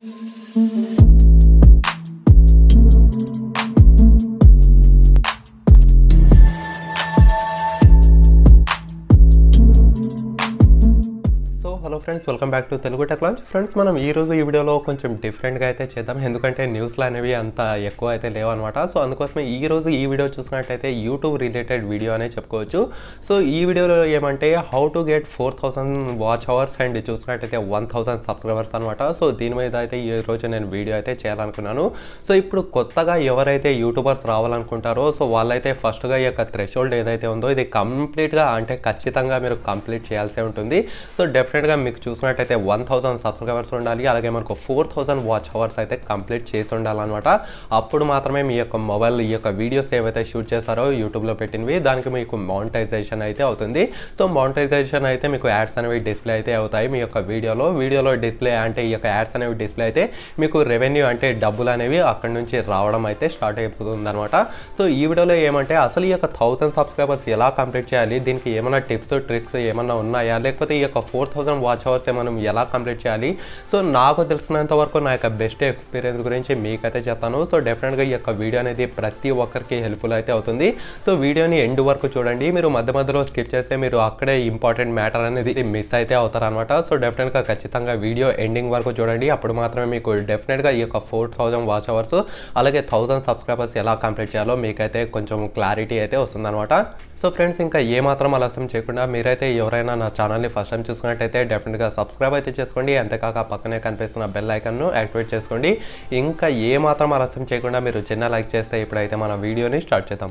so hello friends welcome back to Telugu tech launch friends మనం ఈ రోజు ఈ వీడియోలో కొంచెం డిఫరెంట్గా అయితే చేద్దాం ఎందుకంటే న్యూస్లు అనేవి అంత ఎక్కువ అయితే లేవు అనమాట సో అందుకోసమే ఈ రోజు ఈ వీడియో చూసినట్టయితే యూట్యూబ్ రిలేటెడ్ వీడియో అనే చెప్పుకోవచ్చు సో ఈ వీడియోలో ఏమంటే how to get four thousand watch hours and చూసినట్టయితే వన్ థౌసండ్ సబ్స్క్రైబర్స్ అనమాట సో దీని మీద అయితే ఈ రోజు నేను వీడియో అయితే చేయాలనుకున్నాను సో ఇప్పుడు కొత్తగా ఎవరైతే యూట్యూబర్స్ రావాలనుకుంటారో సో వాళ్ళైతే ఫస్ట్గా ఈ యొక్క థ్రెషోల్డ్ ఏదైతే ఉందో ఇది కంప్లీట్గా అంటే ఖచ్చితంగా మీరు కంప్లీట్ చేయాల్సి ఉంటుంది సో డెఫినెట్గా మీకు చూసినట్టయితే వన్ థౌసండ్ సబ్స్క్రైబర్స్ ఉండాలి అలాగే మనకు ఫోర్ థౌసండ్ వాచ్ అవర్స్ అయితే కంప్లీట్ చేసి ఉండాలన్నమాట అప్పుడు మాత్రమే మీ యొక్క మొబైల్ ఈ యొక్క వీడియోస్ ఏవైతే షూట్ చేస్తారో యూట్యూబ్లో పెట్టినవి దానికి మీకు మౌంటైజేషన్ అయితే అవుతుంది సో మౌంటైజేషన్ అయితే మీకు యాడ్స్ అనేవి డిస్ప్లే అయితే అవుతాయి మీ యొక్క వీడియోలో వీడియోలో డిస్ప్లే అంటే ఈ యొక్క యాడ్స్ అనేవి డిస్ప్లే అయితే మీకు రెవెన్యూ అంటే డబ్బులు అనేవి అక్కడ నుంచి రావడం అయితే స్టార్ట్ అయిపోతుంది అనమాట సో ఈ వీడియోలో ఏమంటే అసలు ఈ యొక్క థౌసండ్ సబ్స్క్రైబర్స్ ఎలా కంప్లీట్ చేయాలి దీనికి ఏమైనా టిప్స్ ట్రిక్స్ ఏమన్నా ఉన్నాయా లేకపోతే ఈ యొక్క ఫోర్ థౌసండ్ వాచ్ అవర్స్ మనం ఎలా కంప్లీట్ చేయాలి సో నాకు తెలిసినంత వరకు నా యొక్క బెస్ట్ ఎక్స్పీరియన్స్ గురించి మీకైతే చెప్తాను సో డెఫినెట్గా ఈ యొక్క వీడియో అనేది ప్రతి ఒక్కరికి హెల్ప్ఫుల్ అయితే అవుతుంది సో వీడియోని ఎండ్ వరకు చూడండి మీరు మధ్య మధ్యలో స్కిప్ చేస్తే మీరు అక్కడే ఇంపార్టెంట్ మ్యాటర్ అనేది మిస్ అయితే అవుతారనమాట సో డెఫినెట్గా ఖచ్చితంగా వీడియో ఎండింగ్ వరకు చూడండి అప్పుడు మాత్రమే మీకు డెఫినెట్గా ఈ యొక్క ఫోర్ థౌసండ్ వాచ్ అవర్స్ అలాగే థౌసండ్ సబ్స్క్రైబర్స్ ఎలా కంప్లీట్ చేయాలో మీకైతే కొంచెం క్లారిటీ అయితే వస్తుందన్నమాట సో ఫ్రెండ్స్ ఇంకా ఏ మాత్రం ఆలస్యం చేయకుండా మీరైతే ఎవరైనా నా ఛానల్ని ఫస్ట్ టైం చూసుకున్నట్టయితే డెఫినెట్గా సబ్స్క్రైబ్ అయితే చేసుకోండి అంతేకాక పక్కనే కనిపిస్తున్న బెల్ ఐకన్ను యాక్టివేట్ చేసుకోండి ఇంకా ఏ మాత్రం ఆలస్యం చేయకుండా మీరు చిన్న లైక్ చేస్తే ఇప్పుడైతే మన వీడియోని స్టార్ట్ చేద్దాం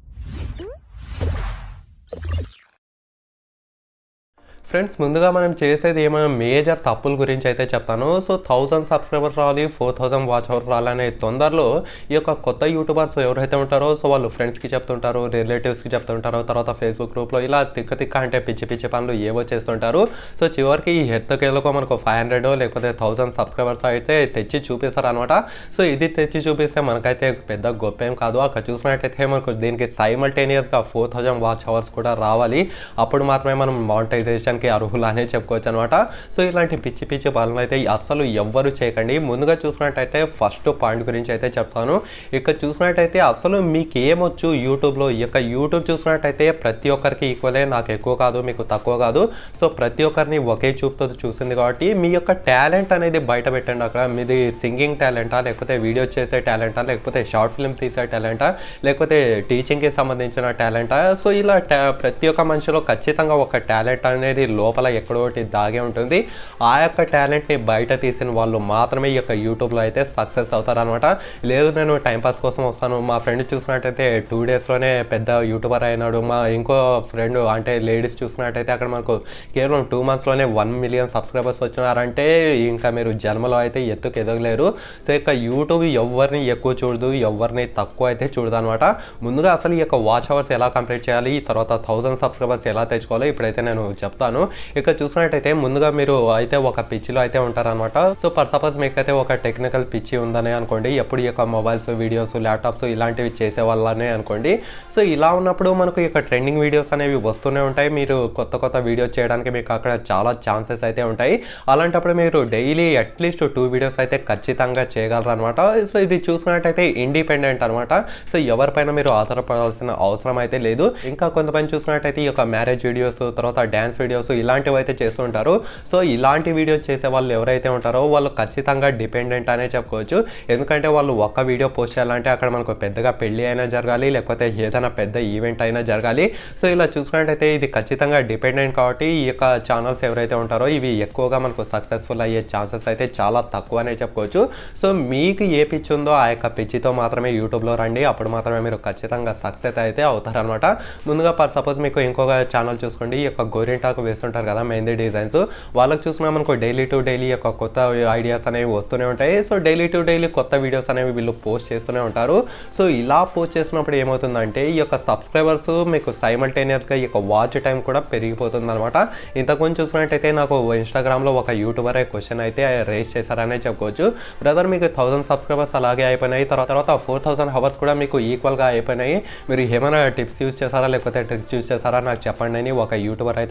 ఫ్రెండ్స్ ముందుగా మనం చేసేది ఏమైనా మేజర్ తప్పుల గురించి అయితే చెప్తాను సో థౌసండ్ సబ్స్క్రైబర్స్ రావాలి ఫోర్ థౌసండ్ వాచ్ అవర్స్ రావాలనే తొందరలో ఈ యొక్క కొత్త యూట్యూబర్స్ ఎవరైతే ఉంటారో సో వాళ్ళు ఫ్రెండ్స్కి చెప్తుంటారు రిలేటివ్స్కి చెప్తుంటారు తర్వాత ఫేస్బుక్ గ్రూప్లో ఇలా తిక్క తిక్క అంటే పిచ్చి పిచ్చి పనులు ఏవో చేస్తుంటారు సో చివరికి ఈ హెత్తకేళ్ళకు మనకు ఫైవ్ హండ్రెడ్ లేకపోతే థౌసండ్ సబ్స్క్రైబర్స్ అయితే తెచ్చి చూపిస్తారు అనమాట సో ఇది తెచ్చి చూపిస్తే మనకైతే పెద్ద గొప్ప ఏం కాదు అక్కడ చూసినట్టయితే మనకు దీనికి సైమల్టేనియస్గా ఫోర్ థౌసండ్ వాచ్ అవర్స్ కూడా రావాలి అప్పుడు మాత్రమే మనం మానిటైజేషన్ కి అర్హులు అనే చెప్పుకోవచ్చు అనమాట సో ఇలాంటి పిచ్చి పిచ్చి పనులు అయితే అస్సలు ఎవ్వరు చేయకండి ముందుగా చూసినట్టయితే ఫస్ట్ పాయింట్ గురించి అయితే చెప్తాను ఇక చూసినట్టయితే అసలు మీకు ఏమొచ్చు యూట్యూబ్లో ఈ యొక్క యూట్యూబ్ చూసినట్టయితే ప్రతి ఒక్కరికి ఈక్వలే నాకు ఎక్కువ కాదు మీకు తక్కువ కాదు సో ప్రతి ఒక్కరిని ఒకే చూపుతో చూసింది కాబట్టి మీ యొక్క టాలెంట్ అనేది బయట పెట్టండి అక్కడ మీది సింగింగ్ టాలెంటా లేకపోతే వీడియో చేసే టాలెంటా లేకపోతే షార్ట్ ఫిల్మ్ తీసే టాలెంటా లేకపోతే టీచింగ్కి సంబంధించిన టాలెంటా సో ఇలా ta- ప్రతి ఒక్క మనిషిలో ఖచ్చితంగా ఒక టాలెంట్ అనేది లోపల ఎక్కడో ఒకటి దాగే ఉంటుంది ఆ యొక్క టాలెంట్ని బయట తీసిన వాళ్ళు మాత్రమే ఈ యొక్క యూట్యూబ్లో అయితే సక్సెస్ అవుతారనమాట లేదు నేను టైంపాస్ కోసం వస్తాను మా ఫ్రెండ్ చూసినట్టయితే టూ డేస్లోనే పెద్ద యూట్యూబర్ అయినాడు మా ఇంకో ఫ్రెండ్ అంటే లేడీస్ చూసినట్టయితే అక్కడ మనకు కేవలం టూ మంత్స్లోనే వన్ మిలియన్ సబ్స్క్రైబర్స్ వచ్చినారంటే ఇంకా మీరు జన్మలో అయితే ఎత్తుకు ఎదగలేరు సో ఇక యూట్యూబ్ ఎవరిని ఎక్కువ చూడదు ఎవరిని తక్కువ అయితే చూడదు అనమాట ముందుగా అసలు ఈ యొక్క వాచ్ అవర్స్ ఎలా కంప్లీట్ చేయాలి తర్వాత థౌసండ్ సబ్స్క్రైబర్స్ ఎలా తెచ్చుకోవాలో ఇప్పుడైతే నేను చెప్తాను ఇక చూసినట్టయితే ముందుగా మీరు అయితే ఒక పిచ్చిలో అయితే ఉంటారనమాట సో ఫర్ సపోజ్ మీకైతే ఒక టెక్నికల్ పిచ్చి ఉందని అనుకోండి ఎప్పుడు ఈ యొక్క మొబైల్స్ వీడియోస్ ల్యాప్టాప్స్ ఇలాంటివి చేసే వాళ్ళనే అనుకోండి సో ఇలా ఉన్నప్పుడు మనకు ఈ యొక్క ట్రెండింగ్ వీడియోస్ అనేవి వస్తూనే ఉంటాయి మీరు కొత్త కొత్త వీడియోస్ చేయడానికి మీకు అక్కడ చాలా ఛాన్సెస్ అయితే ఉంటాయి అలాంటప్పుడు మీరు డైలీ అట్లీస్ట్ టూ వీడియోస్ అయితే ఖచ్చితంగా చేయగలరు అనమాట సో ఇది చూసుకున్నట్టయితే ఇండిపెండెంట్ అనమాట సో ఎవరిపైన మీరు ఆధారపడాల్సిన అవసరం అయితే లేదు ఇంకా కొంతమంది చూసుకున్నట్టయితే ఈ యొక్క మ్యారేజ్ వీడియోస్ తర్వాత డ్యాన్స్ వీడియోస్ ఇలాంటివి అయితే చేస్తుంటారు సో ఇలాంటి వీడియోస్ చేసే వాళ్ళు ఎవరైతే ఉంటారో వాళ్ళు ఖచ్చితంగా డిపెండెంట్ అనే చెప్పుకోవచ్చు ఎందుకంటే వాళ్ళు ఒక్క వీడియో పోస్ట్ చేయాలంటే అక్కడ మనకు పెద్దగా పెళ్లి అయినా జరగాలి లేకపోతే ఏదైనా పెద్ద ఈవెంట్ అయినా జరగాలి సో ఇలా చూసుకున్నట్టయితే ఇది ఖచ్చితంగా డిపెండెంట్ కాబట్టి ఈ యొక్క ఛానల్స్ ఎవరైతే ఉంటారో ఇవి ఎక్కువగా మనకు సక్సెస్ఫుల్ అయ్యే ఛాన్సెస్ అయితే చాలా తక్కువ అనే చెప్పుకోవచ్చు సో మీకు ఏ పిచ్ ఉందో ఆ యొక్క పిచ్చితో మాత్రమే యూట్యూబ్లో రండి అప్పుడు మాత్రమే మీరు ఖచ్చితంగా సక్సెస్ అయితే అవుతారనమాట ముందుగా ఫర్ సపోజ్ మీకు ఇంకొక ఛానల్ చూసుకోండి ఈ యొక్క గోరింటాకు వేస్తుంటారు కదా మెహందీ డిజైన్స్ వాళ్ళకి చూసినా మనకు డైలీ టు డైలీ యొక్క కొత్త ఐడియాస్ అనేవి వస్తూనే ఉంటాయి సో డైలీ టు డైలీ కొత్త వీడియోస్ అనేవి వీళ్ళు పోస్ట్ చేస్తూనే ఉంటారు సో ఇలా పోస్ట్ చేసినప్పుడు ఏమవుతుందంటే ఈ యొక్క సబ్స్క్రైబర్స్ మీకు సైమల్టేనియస్గా ఈ యొక్క వాచ్ టైం కూడా పెరిగిపోతుంది అనమాట ఇంతకుముందు చూసినట్టయితే నాకు ఇన్స్టాగ్రామ్లో ఒక యూట్యూబర్ క్వశ్చన్ అయితే రేస్ చేశారనే చెప్పుకోవచ్చు బ్రదర్ మీకు థౌసండ్ సబ్స్క్రైబర్స్ అలాగే అయిపోయినాయి తర్వాత తర్వాత ఫోర్ థౌసండ్ అవర్స్ కూడా మీకు ఈక్వల్గా అయిపోయినాయి మీరు ఏమైనా టిప్స్ యూస్ చేశారా లేకపోతే ట్రిక్స్ యూస్ చేశారా నాకు చెప్పండి అని ఒక యూట్యూబర్ అయితే నాకు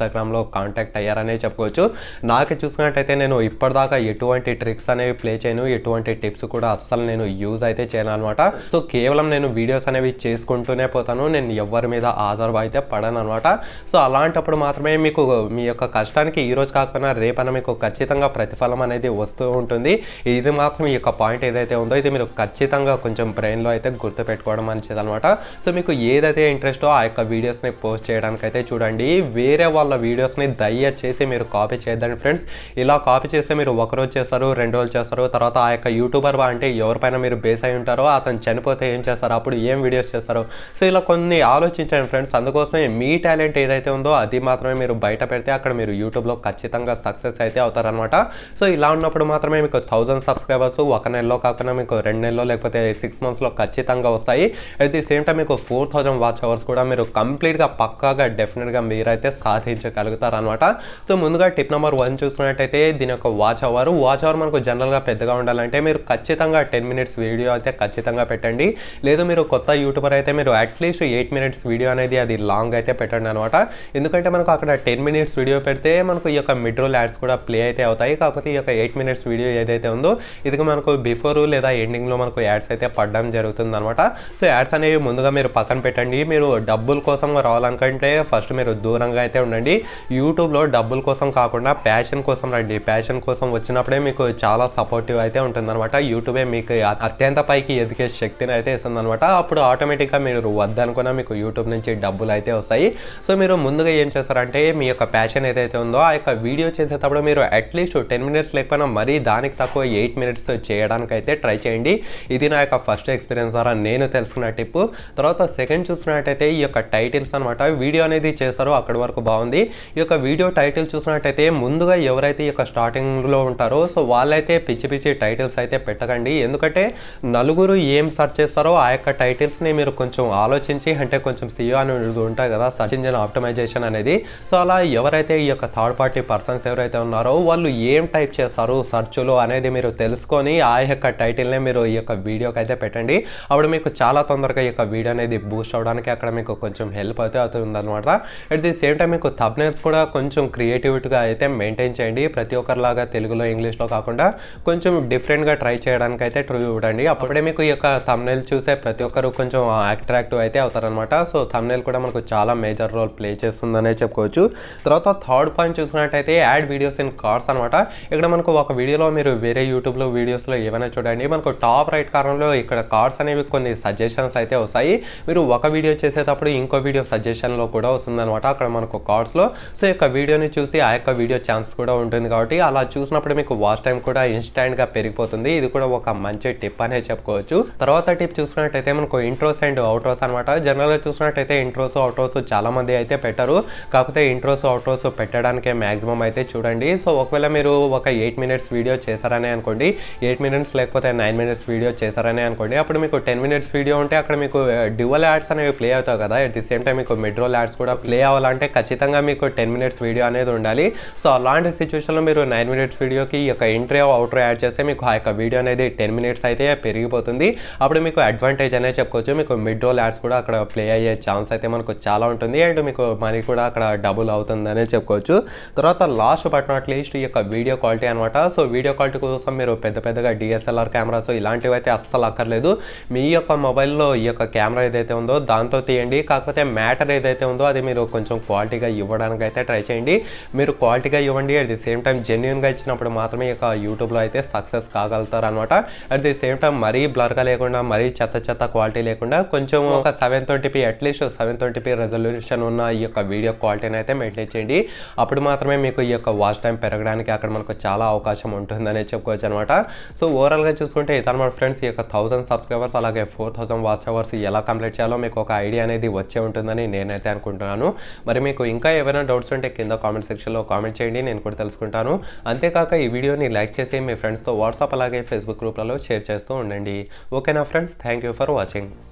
ఇన్స్టాగ్రామ్లో కాంటాక్ట్ అయ్యారనే చెప్పుకోవచ్చు నాకు చూసుకున్నట్టయితే నేను ఇప్పటిదాకా ఎటువంటి ట్రిక్స్ అనేవి ప్లే చేయను ఎటువంటి టిప్స్ కూడా అస్సలు నేను యూజ్ అయితే చేయను అనమాట సో కేవలం నేను వీడియోస్ అనేవి చేసుకుంటూనే పోతాను నేను ఎవరి మీద ఆధార అయితే పడను అనమాట సో అలాంటప్పుడు మాత్రమే మీకు మీ యొక్క కష్టానికి ఈ రోజు కాకపోయినా రేపైనా మీకు ఖచ్చితంగా ప్రతిఫలం అనేది వస్తూ ఉంటుంది ఇది మాత్రం ఈ యొక్క పాయింట్ ఏదైతే ఉందో ఇది మీరు ఖచ్చితంగా కొంచెం బ్రెయిన్లో అయితే గుర్తుపెట్టుకోవడం మంచిది అనమాట సో మీకు ఏదైతే ఇంట్రెస్టో ఆ యొక్క వీడియోస్ని పోస్ట్ చేయడానికి అయితే చూడండి వేరే వాళ్ళ వీడియోస్ని దయచేసి మీరు కాపీ చేయద్దండి ఫ్రెండ్స్ ఇలా కాపీ చేస్తే మీరు ఒక రోజు చేస్తారు రెండు రోజులు చేస్తారు తర్వాత ఆ యొక్క యూట్యూబర్ అంటే ఎవరిపైన మీరు బేస్ అయి ఉంటారో అతను చనిపోతే ఏం చేస్తారు అప్పుడు ఏం వీడియోస్ చేస్తారు సో ఇలా కొన్ని ఆలోచించండి ఫ్రెండ్స్ అందుకోసమే మీ టాలెంట్ ఏదైతే ఉందో అది మాత్రమే మీరు బయట పెడితే అక్కడ మీరు యూట్యూబ్లో ఖచ్చితంగా సక్సెస్ అయితే అవుతారనమాట సో ఇలా ఉన్నప్పుడు మాత్రమే మీకు థౌజండ్ సబ్స్క్రైబర్స్ ఒక నెలలో కాకుండా మీకు రెండు నెలలో లేకపోతే సిక్స్ మంత్స్లో ఖచ్చితంగా వస్తాయి అట్ ది సేమ్ టైం మీకు ఫోర్ థౌజండ్ వాచ్ అవర్స్ కూడా మీరు కంప్లీట్గా పక్కాగా డెఫినెట్గా మీరైతే సాధించగలుగుతారు అనమాట సో ముందుగా టిప్ నెంబర్ వన్ చూసుకున్నట్టయితే దీని యొక్క వాచ్ అవర్ వాచ్ అవర్ మనకు జనరల్గా పెద్దగా ఉండాలంటే మీరు ఖచ్చితంగా టెన్ మినిట్స్ వీడియో అయితే ఖచ్చితంగా పెట్టండి లేదు మీరు కొత్త యూట్యూబర్ అయితే మీరు అట్లీస్ట్ ఎయిట్ మినిట్స్ వీడియో అనేది అది లాంగ్ అయితే పెట్టండి అనమాట ఎందుకంటే మనకు అక్కడ టెన్ మినిట్స్ వీడియో పెడితే మనకు ఈ యొక్క మిడ్ రోల్ యాడ్స్ కూడా ప్లే అయితే అవుతాయి కాకపోతే ఈ యొక్క ఎయిట్ మినిట్స్ వీడియో ఏదైతే ఉందో ఇది మనకు బిఫోర్ లేదా ఎండింగ్లో మనకు యాడ్స్ అయితే పడడం జరుగుతుంది అనమాట సో యాడ్స్ అనేవి ముందుగా మీరు పక్కన పెట్టండి మీరు డబ్బుల కోసం రావాలనుకుంటే ఫస్ట్ మీరు దూరంగా అయితే ఉండండి యూట్యూబ్లో డబ్బుల కోసం కాకుండా ప్యాషన్ కోసం రండి ప్యాషన్ కోసం వచ్చినప్పుడే మీకు చాలా సపోర్టివ్ అయితే ఉంటుందన్నమాట యూట్యూబే మీకు అత్యంత పైకి ఎదిగే శక్తిని అయితే ఇస్తుంది అనమాట అప్పుడు ఆటోమేటిక్గా మీరు వద్దనుకున్నా మీకు యూట్యూబ్ నుంచి డబ్బులు అయితే వస్తాయి సో మీరు ముందుగా ఏం చేస్తారంటే మీ యొక్క ప్యాషన్ ఏదైతే ఉందో ఆ యొక్క వీడియో చేసేటప్పుడు మీరు అట్లీస్ట్ టెన్ మినిట్స్ లేకపోయినా మరీ దానికి తక్కువ ఎయిట్ మినిట్స్ చేయడానికి అయితే ట్రై చేయండి ఇది నా యొక్క ఫస్ట్ ఎక్స్పీరియన్స్ ద్వారా నేను తెలుసుకున్న టిప్ తర్వాత సెకండ్ చూసినట్టయితే ఈ యొక్క టైటిల్స్ అనమాట వీడియో అనేది చేస్తారో అక్కడి వరకు బాగుంది ఈ యొక్క వీడియో టైటిల్ చూసినట్టయితే ముందుగా ఎవరైతే ఈ యొక్క స్టార్టింగ్లో ఉంటారో సో వాళ్ళైతే పిచ్చి పిచ్చి టైటిల్స్ అయితే పెట్టకండి ఎందుకంటే నలుగురు ఏం సెర్చ్ చేస్తారో ఆ యొక్క టైటిల్స్ని మీరు కొంచెం ఆలోచించి అంటే కొంచెం సియో అని ఉంటాయి కదా సర్చ్ ఇంజిన్ ఆప్టమైజేషన్ అనేది సో అలా ఎవరైతే ఈ యొక్క థర్డ్ పార్టీ పర్సన్స్ ఎవరైతే ఉన్నారో వాళ్ళు ఏం టైప్ చేస్తారు సర్చ్లో అనేది మీరు తెలుసుకొని ఆ యొక్క టైటిల్నే మీరు ఈ యొక్క వీడియోకి అయితే పెట్టండి అప్పుడు మీకు చాలా తొందరగా ఈ యొక్క వీడియో అనేది బూస్ట్ అవడానికి అక్కడ మీకు కొంచెం హెల్ప్ అయితే అవుతుంది అనమాట అట్ ది సేమ్ టైం మీకు థబ్నెల్స్ కూడా కొంచెం క్రియేటివిటీగా అయితే మెయింటైన్ చేయండి ప్రతి ఒక్కరిలాగా తెలుగులో ఇంగ్లీష్లో కాకుండా కొంచెం డిఫరెంట్గా ట్రై చేయడానికి అయితే ట్రూ చూడండి అప్పుడే మీకు ఈ యొక్క థంబ్నెల్ చూసే ప్రతి ఒక్కరు కొంచెం అట్రాక్టివ్ అయితే అవుతారనమాట సో థంబ్నెల్ కూడా మనకు చాలా మేజర్ రోల్ ప్లే చేస్తుందనే చెప్పుకోవచ్చు తర్వాత థర్డ్ పాయింట్ చూసినట్టయితే యాడ్ వీడియోస్ ఇన్ కార్డ్స్ అనమాట ఇక్కడ మనకు ఒక వీడియోలో మీరు వేరే యూట్యూబ్లో వీడియోస్లో ఏమైనా చూడండి మనకు టాప్ రైట్ కారణంలో ఇక్కడ కార్డ్స్ అనేవి కొన్ని సజెషన్స్ అయితే వస్తాయి మీరు ఒక వీడియో చేసేటప్పుడు ఇంకో వీడియో సజెషన్లో కూడా వస్తుందన్నమాట అక్కడ మనకు కార్డ్స్లో సో ఈ యొక్క వీడియోని చూసి ఆ యొక్క వీడియో ఛాన్స్ కూడా ఉంటుంది కాబట్టి అలా చూసినప్పుడు మీకు వాచ్ టైం కూడా ఇన్స్టాంట్గా పెరిగిపోతుంది ఇది కూడా ఒక మంచి టిప్ అనే చెప్పుకోవచ్చు తర్వాత టిప్ చూసుకున్నట్టయితే మనకు ఇంట్రోస్ అండ్ అవుట్రోస్ అనమాట జనరల్గా చూసినట్టయితే ఇంట్రోస్ అవుట్రోస్ చాలా మంది అయితే పెట్టరు కాకపోతే ఇంట్రోస్ అవుట్రోస్ పెట్టడానికే మాక్సిమం అయితే చూడండి సో ఒకవేళ మీరు ఒక ఎయిట్ మినిట్స్ వీడియో చేశారనే అనుకోండి ఎయిట్ మినిట్స్ లేకపోతే నైన్ మినిట్స్ వీడియో చేశారనే అనుకోండి అప్పుడు మీకు టెన్ మినిట్స్ వీడియో ఉంటే అక్కడ మీకు డ్యువల్ యాడ్స్ అనేవి ప్లే అవుతాయి కదా అట్ ది సేమ్ టైం మీకు మెడ్రోల్ యాడ్స్ కూడా ప్లే అవ్వాలంటే ఖచ్చితంగా మీకు టెన్ మినిట్స్ వీడియో అనేది ఉండాలి సో అలాంటి సిచ్యువేషన్లో మీరు నైన్ మినిట్స్ వీడియోకి ఈ యొక్క ఎంట్రీ అవుట్రో యాడ్ చేస్తే మీకు ఆ యొక్క వీడియో అనేది టెన్ మినిట్స్ అయితే పెరిగిపోతుంది అప్పుడు మీకు అడ్వాంటేజ్ అనే చెప్పుకోవచ్చు మీకు మిడ్ రోల్ యాడ్స్ కూడా అక్కడ ప్లే అయ్యే ఛాన్స్ అయితే మనకు చాలా ఉంటుంది అండ్ మీకు మనీ కూడా అక్కడ డబుల్ అవుతుందనే చెప్పుకోవచ్చు తర్వాత లాస్ట్ బట్ నాట్ లీస్ట్ ఈ యొక్క వీడియో క్వాలిటీ అనమాట సో వీడియో క్వాలిటీ కోసం మీరు పెద్ద పెద్దగా డిఎస్ఎల్ఆర్ కెమెరాస్ ఇలాంటివి అయితే అస్సలు అక్కర్లేదు మీ యొక్క మొబైల్లో ఈ యొక్క కెమెరా ఏదైతే ఉందో దాంతో తీయండి కాకపోతే మ్యాటర్ ఏదైతే ఉందో అది మీరు కొంచెం క్వాలిటీగా ఇవ్వడానికి అయితే ట్రై చేయండి మీరు క్వాలిటీగా ఇవ్వండి అట్ ది సేమ్ టైం జెన్యున్గా ఇచ్చినప్పుడు మాత్రమే ఈ యొక్క యూట్యూబ్లో అయితే సక్సెస్ కాగలుగుతారు అనమాట అట్ ది సేమ్ టైం మరీ బ్లర్గా లేకుండా మరీ చెత్త చెత్త క్వాలిటీ లేకుండా కొంచెం ఒక seven twenty p at least seven twenty p resolution ఉన్న ఈ యొక్క వీడియో క్వాలిటీని అయితే మెయింటైన్ చేయండి అప్పుడు మాత్రమే మీకు ఈ యొక్క వాచ్ టైం పెరగడానికి అక్కడ మనకు చాలా అవకాశం ఉంటుందని చెప్పుకోవచ్చు అనమాట సో ఓవరాల్గా చూసుకుంటే ఇతనమాట ఫ్రెండ్స్ ఈ యొక్క థౌసండ్ సబ్స్క్రైబర్స్ అలాగే ఫోర్ థౌసండ్ వాచ్ అవర్స్ ఎలా కంప్లీట్ చేయాలో మీకు ఒక ఐడియా అనేది వచ్చే ఉంటుందని నేనైతే అనుకుంటున్నాను మరి మీకు ఇంకా ఏమైనా డౌట్స్ ఉంటే కింద కామెంట్ సెక్షన్లో కామెంట్ చేయండి నేను కూడా తెలుసుకుంటాను అంతేకాక ఈ వీడియోని లైక్ చేసి మీ ఫ్రెండ్స్తో వాట్సాప్ అలాగే ఫేస్బుక్ గ్రూప్లలో షేర్ చేస్తూ ఉండండి ఓకేనా friends thank you for watching